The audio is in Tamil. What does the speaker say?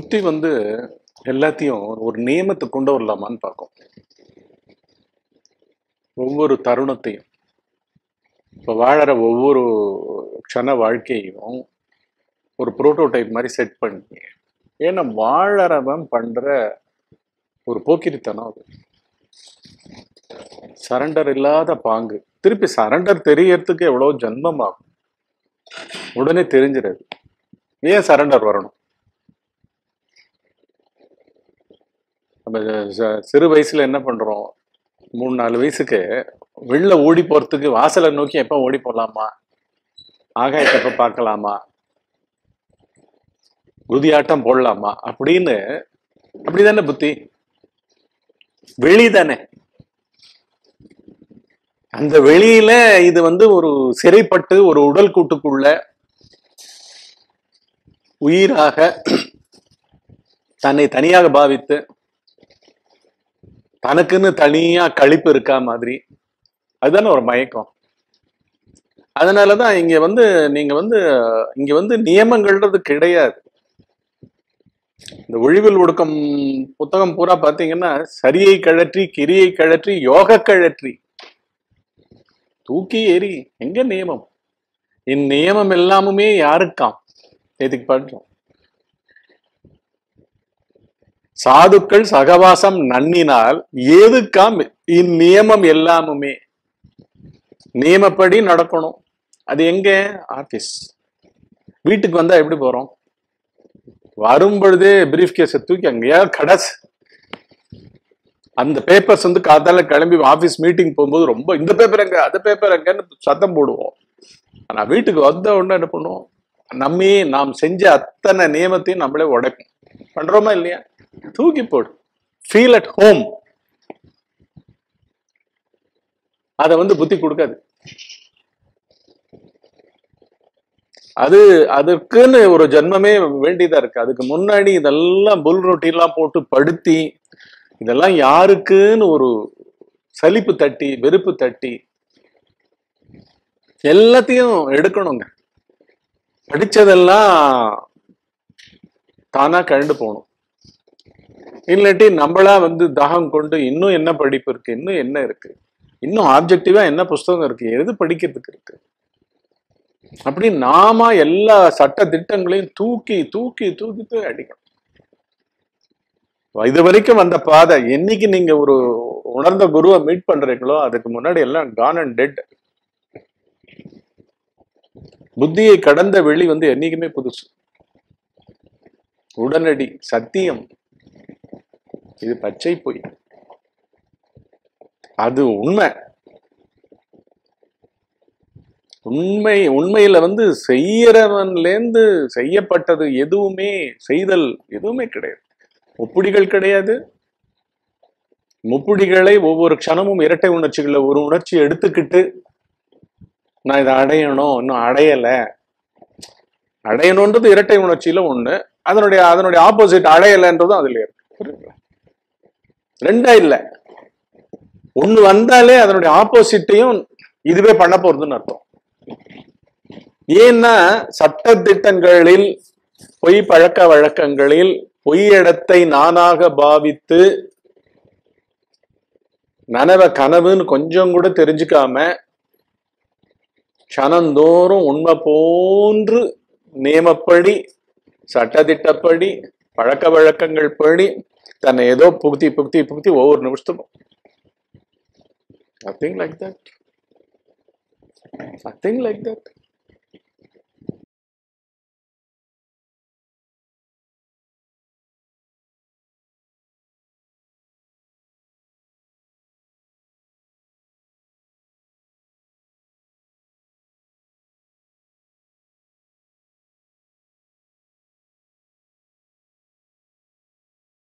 புத்தி வந்து எல்லாத்தையும் ஒரு நியமத்துக்கு கொண்டு வரலாமான்னு பார்க்கும் ஒவ்வொரு தருணத்தையும் இப்போ வாழற ஒவ்வொரு க்ஷண வாழ்க்கையும் ஒரு புரோட்டோடைப் மாதிரி செட் பண்ணி ஏன்னா வாழறவன் பண்ற ஒரு போக்கிரித்தனம் அது சரண்டர் இல்லாத பாங்கு திருப்பி சரண்டர் தெரியறதுக்கு எவ்வளவு ஜன்மம் ஆகும் உடனே தெரிஞ்சிடாது ஏன் சரண்டர் வரணும் நம்ம ச- சிறு வயசுல என்ன பண்றோம் மூணு நாலு வயசுக்கு வெளில ஓடி போறதுக்கு வாசலை நோக்கி எப்ப ஓடி போலாமா ஆகாயத்தை எப்ப பார்க்கலாமா குதியாட்டம் போடலாமா அப்படின்னு அப்படிதானே புத்தி வெளி தானே அந்த வெளியில இது வந்து ஒரு சிறைப்பட்டு ஒரு உடல் கூட்டுக்குள்ள உயிராக தன்னை தனியாக பாவித்து தனக்குன்னு தனியா கழிப்பு இருக்கா மாதிரி அதுதானே ஒரு மயக்கம் அதனாலதான் இங்க வந்து நீங்க வந்து இங்க வந்து நியமங்கள்ன்றது கிடையாது இந்த ஒழிவில் ஒடுக்கம் புத்தகம் பூரா பாத்தீங்கன்னா சரியை கழற்றி கிரியை கழற்றி யோக கழற்றி தூக்கி எறி எங்க நியமம் இந்நியமம் எல்லாமுமே யாருக்காம் எதுக்கு பண்றோம் சாதுக்கள் சகவாசம் நன்னினால் ஏதுக்காம் இந்நியமம் எல்லாமுமே நியமப்படி நடக்கணும் அது எங்க ஆபீஸ் வீட்டுக்கு வந்தா எப்படி போறோம் வரும் பொழுதே பிரீஃப் கேஸை தூக்கி அங்கேயாவது கடைஸ் அந்த பேப்பர்ஸ் வந்து காத்தால கிளம்பி ஆபீஸ் மீட்டிங் போகும்போது ரொம்ப இந்த பேப்பர் எங்க அந்த பேப்பர் எங்கன்னு சத்தம் போடுவோம் ஆனா வீட்டுக்கு வந்த உடனே என்ன பண்ணுவோம் நம்மே நாம் செஞ்ச அத்தனை நியமத்தையும் நம்மளே உடைப்போம் பண்றோமா இல்லையா தூக்கி போடு ஃபீல் அட் ஹோம் அதை வந்து புத்தி கொடுக்காது அது அதற்குன்னு ஒரு ஜென்மமே வேண்டியதா இருக்கு அதுக்கு முன்னாடி இதெல்லாம் புல் ரொட்டிலாம் போட்டு படுத்தி இதெல்லாம் யாருக்குன்னு ஒரு சலிப்பு தட்டி வெறுப்பு தட்டி எல்லாத்தையும் எடுக்கணுங்க படிச்சதெல்லாம் தானா கழண்டு போகணும் இல்லாட்டி நம்மளா வந்து தாகம் கொண்டு இன்னும் என்ன படிப்பு இருக்கு இன்னும் என்ன இருக்கு இன்னும் ஆப்ஜெக்டிவா என்ன புஸ்தகம் இருக்கு எது படிக்கிறதுக்கு இருக்கு அப்படி நாம எல்லா சட்ட திட்டங்களையும் தூக்கி தூக்கி தூக்கி தூக்கி அடிக்கணும் இது வரைக்கும் வந்த பாதை என்னைக்கு நீங்க ஒரு உணர்ந்த குருவை மீட் பண்றீங்களோ அதுக்கு முன்னாடி எல்லாம் கான் அண்ட் டெட் புத்தியை கடந்த வெளி வந்து என்னைக்குமே புதுசு உடனடி சத்தியம் இது பச்சை பொய் அது உண்மை உண்மை உண்மையில வந்து செய்யறவன்லேருந்து செய்யப்பட்டது எதுவுமே செய்தல் எதுவுமே கிடையாது முப்புடிகள் கிடையாது முப்புடிகளை ஒவ்வொரு க்ஷணமும் இரட்டை உணர்ச்சிகளை ஒரு உணர்ச்சி எடுத்துக்கிட்டு நான் இதை அடையணும் இன்னும் அடையல அடையணுன்றது இரட்டை உணர்ச்சியில ஒண்ணு அதனுடைய அதனுடைய ஆப்போசிட் அடையலைன்றதும் அதுல இருக்கு புரியுதுங்களா? ரெண்டா இல்ல ஒண்ணு வந்தாலே அதனுடைய ஆப்போசிட்டையும் இதுவே பண்ண போறதுன்னு அர்த்தம் ஏன்னா சட்ட திட்டங்களில் பொய் பழக்க வழக்கங்களில் பொய் இடத்தை நானாக பாவித்து நனவ கனவுன்னு கொஞ்சம் கூட தெரிஞ்சுக்காம க்ஷணந்தோறும் உண்மை போன்று நியமப்படி சட்டதிட்டப்படி பழக்க வழக்கங்கள் படி தன்னை ஏதோ புகுத்தி புகுத்தி புகுத்தி ஒவ்வொரு நிமிஷத்துக்கும் nothing like that nothing like that